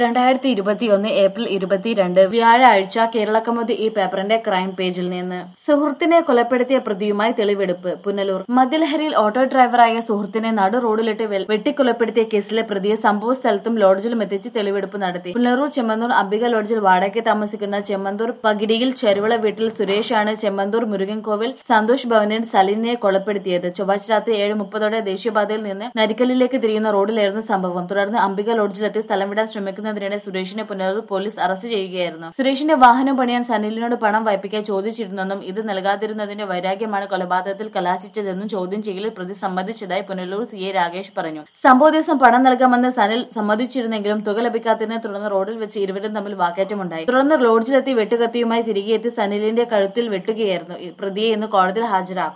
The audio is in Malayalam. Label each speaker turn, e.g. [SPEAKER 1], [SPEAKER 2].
[SPEAKER 1] രണ്ടായിരത്തി ഇരുപത്തിയൊന്ന് ഏപ്രിൽ ഇരുപത്തിരണ്ട് വ്യാഴാഴ്ച കേരളക്കമുതി ഈ പേപ്പറിന്റെ ക്രൈം പേജിൽ നിന്ന് സുഹൃത്തിനെ കൊലപ്പെടുത്തിയ പ്രതിയുമായി തെളിവെടുപ്പ് പുനലൂർ മദ്യലഹരിയിൽ ഓട്ടോ ഡ്രൈവറായ സുഹൃത്തിനെ നടു റോഡിലിട്ട് വെൽ- വെട്ടിക്കൊലപ്പെടുത്തിയ കേസിലെ പ്രതിയെ സംഭവ സ്ഥലത്തും ലോഡ്ജിലും എത്തിച്ച് തെളിവെടുപ്പ് നടത്തി പുനലൂർ ചെമ്മന്തൂർ അംബിക ലോഡ്ജിൽ വാടകയ്ക്ക് താമസിക്കുന്ന ചെമ്മന്തൂർ പകിടിയിൽ ചെരുവിള വീട്ടിൽ സുരേഷാണ് ചെമ്മന്തൂർ മുരുകൻകോവിൽ സന്തോഷ് ഭവനിൽ സലിനെ കൊലപ്പെടുത്തിയത് ചൊവ്വാഴ്ച രാത്രി ഏഴ് മുപ്പതോടെ ദേശീയപാതയിൽ നിന്ന് നരിക്കലിലേക്ക് തിരിയുന്ന റോഡിലായിരുന്നു സംഭവം തുടർന്ന് അംബിക ലോഡ്ജിലെത്തി സ്ഥലം വിടാൻ ശ്രമിക്കുന്നതിനിടെ സുരേഷിനെ പുനലൂർ പോലീസ് അറസ്റ്റ് ചെയ്യുകയായിരുന്നു സുരേഷിന്റെ വാഹനം പണിയാൻ സനിലിനോട് പണം വായ്പിക്കാൻ ചോദിച്ചിരുന്നെന്നും ഇത് നൽകാതിരുന്നതിന്റെ വൈരാഗ്യമാണ് കൊലപാതകത്തിൽ കലാശിച്ചതെന്നും ചോദ്യം ചെയ്യലിൽ പ്രതി സമ്മതിച്ചതായി പുനലൂർ സി എ രാകേഷ് പറഞ്ഞു സംഭവ ദിവസം പണം നൽകാമെന്ന് സനിൽ സമ്മതിച്ചിരുന്നെങ്കിലും തുക ലഭിക്കാത്തതിനെ തുടർന്ന് റോഡിൽ വെച്ച് ഇരുവരും തമ്മിൽ വാക്കേറ്റമുണ്ടായി തുടർന്ന് ലോഡ്ജിലെത്തി വെട്ടുകത്തിയുമായി തിരികെ എത്തി സനിലിന്റെ കഴുത്തിൽ വെട്ടുകയായിരുന്നു ഈ പ്രതിയെ ഇന്ന് കോടതിയിൽ ഹാജരാക്കും